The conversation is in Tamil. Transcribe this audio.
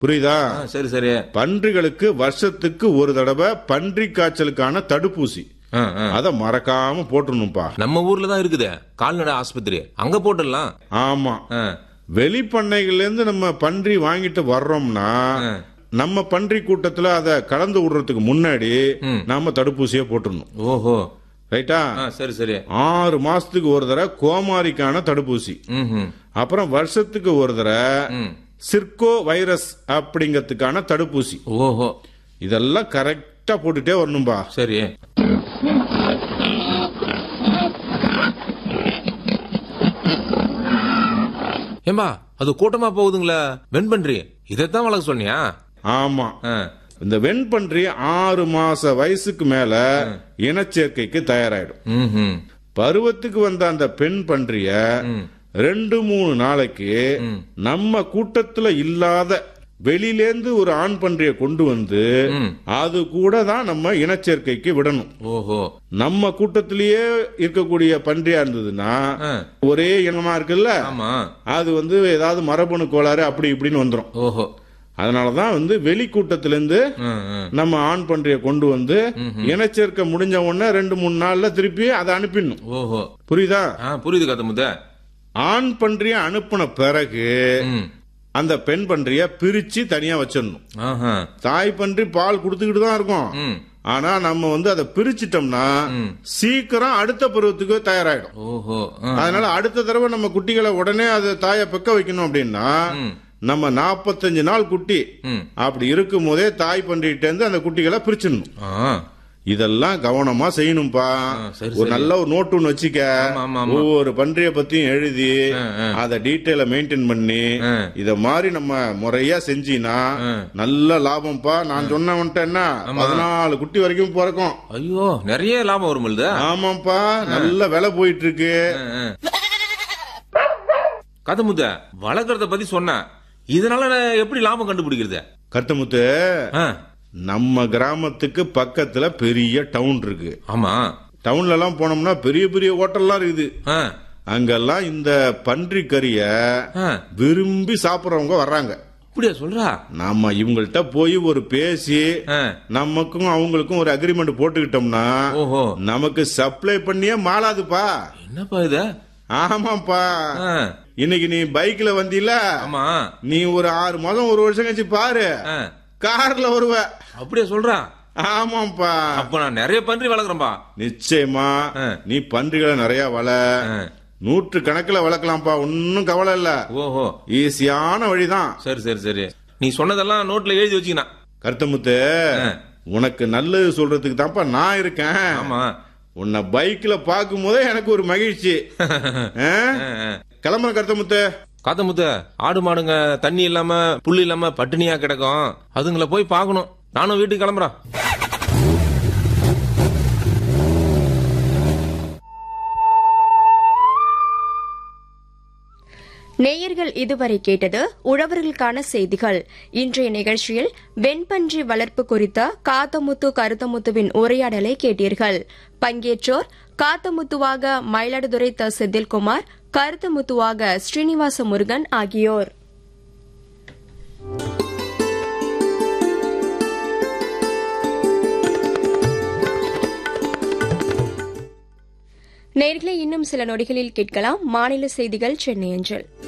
புரியுதா ஆ, சரி சரி பன்றிகளுக்கு வருஷத்துக்கு ஒரு தடவை பன்றி காய்ச்சலுக்கான தடுப்பூசி ஆ, ஆ. அத மறக்காம போட்டுருணும்பா நம்ம ஊர்ல தான் இருக்குதே கால்நடை ஆஸ்பத்திரி அங்க போட்டுடலாம் ஆமா ஆ, வெளிப்பண்ணைகள்ல இருந்து நம்ம பன்றி வாங்கிட்டு வர்றோம்னா ஆ. நம்ம பன்றி கூட்டத்துல அத கலந்து விடுறதுக்கு முன்னாடி ம். நாம தடுப்பூசியை போட்டுடணும் ஓஹோ ரைட்டா ஆ, சரி சரி ஆறு மாசத்துக்கு ஒரு தடவை கோமாரிக்கான தடுப்பூசி ம்ஹும். அப்புறம் வருஷத்துக்கு ஒரு தடவை ம். சிர்கோ வைரஸ் அப்படிங்கிறதுக்கான தடுப்பூசி ஓஹோ இதெல்லாம் கரெக்டா போட்டுட்டே வரணும்பா சரி ஏம்பா அது கூட்டமா போகுதுங்களா வெண்பன்றி இதைத்தான் வளர்க்க சொன்னியா ஆமா ஆ, இந்த வெண்பன்றி ஆறு மாச வயசுக்கு மேல இனச்சேர்க்கைக்கு தயாராயிடும் ம்ஹும். பருவத்துக்கு வந்த அந்த பெண் பன்றிய ம். ரெண்டு மூணு நாளைக்கு நம்ம கூட்டத்துல இல்லாத வெளியிலேந்து ஒரு ஆண் பன்றிய கொண்டு வந்து ம். அது கூட தான் நம்ம இனச்சேர்க்கைக்கு விடணும் ஓஹோ நம்ம கூட்டத்திலேயே இருக்கக்கூடிய பன்றியா இருந்ததுன்னா ஆ, ஒரே இனமா இருக்குல்ல ஆமா அது வந்து ஏதாவது மரபணு கோளாறு அப்படி இப்படின்னு வந்துரும் ஓஹோ அதனாலதான் வந்து வெளி கூட்டத்திலிருந்து ஆ, ஆ. நம்ம ஆண் பன்றிய கொண்டு வந்து இனச்சேர்க்கை முடிஞ்ச உடனே ரெண்டு மூணு நாள்ல திருப்பி அதை அனுப்பிடணும் ஓஹோ புரியுதா ஆ புரியுது கத்த முத்த ஆண் பன்றிய அனுப்பின பிறகு ம் அந்த பெண் பன்றிய பிரிச்சு தனியா வச்சிடணும் ஆஹா தாய் பன்றி பால் கொடுத்துக்கிட்டு தான் இருக்கும் ம் ஆனா நம்ம வந்து அதை பிரிச்சிட்டோம்னா சீக்கிரம் அடுத்த பருவத்துக்கு தயாராயிடும் ஓஹோ ஆ, அதனால அடுத்த தடவை நம்ம குட்டிகளை உடனே அதை தாயை பெக்க வைக்கணும் அப்படின்னா ம். நம்ம நாற்பத்தஞ்சு நாள் குட்டி ம் அப்படி இருக்கும் போதே தாய் பன்றிகிட்ட இருந்து அந்த குட்டிகளை பிரிச்சிடணும் ஆ இதெல்லாம் கவனமா செய்யணும்பா சரி, ஒரு நல்ல ஒரு நோட்டு ஒன்று வச்சுக்க ஆமா, ஆமா, ஆமா. ஒவ்வொரு பன்றிய பத்தியும் எழுதி ஆ, ஆ. அதை டீட்டெயில மெயின்டைன் பண்ணி ஆ. இத மாதிரி நம்ம முறையா செஞ்சீனா ஆ. நல்ல லாபம்ப்பா நான் சொன்னவன்ட்ட என்ன பதினாலு குட்டி வரைக்கும் பிறக்கும் ஐயோ நிறைய லாபம் வருமில்ல ஆமாப்பா நல்ல விலை போயிட்டு இருக்கு கதை முத்த வளர்க்கறத பத்தி சொன்ன இதனால நான் எப்படி லாபம் கண்டுபிடிக்கிறது கருத்தமுத்து ஆ, நம்ம கிராமத்துக்கு பக்கத்துல பெரிய டவுன் இருக்கு ஆமா டவுன்ல எல்லாம் போனோம்னா பெரிய பெரிய ஹோட்டல்லாம் இருக்குது ஆ, அங்கெல்லாம் இந்த பன்றி கறிய ஆ, விரும்பி சாப்பிடுறவங்க வர்றாங்க அப்படியா சொல்றா நாம இவங்கள்ட்ட போய் ஒரு பேசி ஆ, நமக்கும் அவங்களுக்கும் ஒரு அக்ரிமெண்ட் போட்டுக்கிட்டோம்னா ஓஹோ நமக்கு சப்ளை பண்ணியே மாளாதுப்பா என்னப்பா இது ஆமாப்பா ஆ, இன்னைக்கு நீ பைக்ல வந்தீல ஆமா நீ ஒரு ஆறு மாதம் ஒரு வருஷம் கழிச்சு பாரு ஆ, கார்ல வருவ அப்படியா சொல்றா ஆமாப்பா அப்ப நான் நிறைய பன்றி வளர்க்குறேன்பா நிச்சயமா ஆ. நீ பன்றிகளை நிறைய வள ஆ, நூற்று கணக்குல வளர்க்கலாம்ப்பா ஒன்னும் கவலை இல்ல ஓஹோ ஈஸியான வழிதான் சரி சரி சரி நீ சொன்னதெல்லாம் நோட்ல எழுதி வச்சுக்கினா கருத்தமுத்து ஆ. உனக்கு நல்லது சொல்றதுக்கு தான்ப்பா நான் இருக்கேன் ஆமா உன்னை பைக்ல பார்க்கும் போதே எனக்கு ஒரு மகிழ்ச்சி ஆ? கிளம்புற கருத்தமுத்து காத்த முத்த ஆடு மாடுங்க தண்ணி இல்லாம புல்லு இல்லாம பட்டினியா கிடக்கும் அதுங்கள போய் பார்க்கணும் நானும் வீட்டுக்கு கிளம்புறேன் நேயர்கள் இதுவரை கேட்டது உழவர்களுக்கான செய்திகள் இன்றைய நிகழ்ச்சியில் வெண்பன்றி வளர்ப்பு குறித்த காத்தமுத்து கருத்தமுத்துவின் உரையாடலை கேட்டீர்கள் பங்கேற்றோர் காத்தமுத்துவாக மயிலாடுதுறை த செந்தில்குமார் கருத்தமுத்துவாக ஸ்ரீனிவாச முருகன் ஆகியோர் நேர்களை இன்னும் சில நொடிகளில் கேட்கலாம் மாநில செய்திகள் சென்னை அஞ்சல்